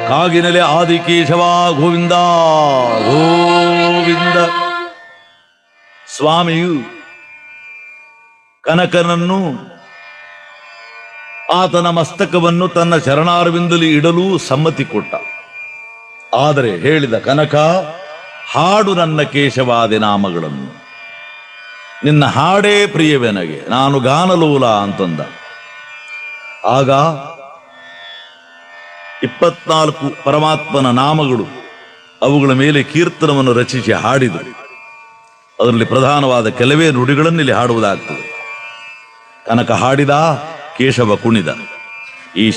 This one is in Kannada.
ಕಾಗಿನಲೆ ಆದಿಕೇಶವ ಗೋವಿಂದ ಗೋವಿಂದ ಸ್ವಾಮಿಯು ಕನಕನನ್ನು ಆತನ ಮಸ್ತಕವನ್ನು ತನ್ನ ಚರಣಾರವಿಂದಲಿ ಇಡಲು ಸಮ್ಮತಿ ಕೊಟ್ಟ ಆದರೆ ಹೇಳಿದ ಕನಕ ಹಾಡು ನನ್ನ ಕೇಶವಾದಿ ನಾಮಗಳನ್ನು ನಿನ್ನ ಹಾಡೇ ಪ್ರಿಯವೆನಗೆ ನಾನು ಗಾನಲೋಲ ಅಂತಂದ ಆಗ ಇಪ್ಪತ್ನಾಲ್ಕು ಪರಮಾತ್ಮನ ನಾಮಗಳು ಅವುಗಳ ಮೇಲೆ ಕೀರ್ತನವನ್ನು ರಚಿಸಿ ಹಾಡಿದರು ಅದರಲ್ಲಿ ಪ್ರಧಾನವಾದ ಕೆಲವೇ ನುಡಿಗಳನ್ನು ಇಲ್ಲಿ ಹಾಡುವುದಾಗ್ತದೆ ಕನಕ ಹಾಡಿದ ಕೇಶವ ಕುಣಿದ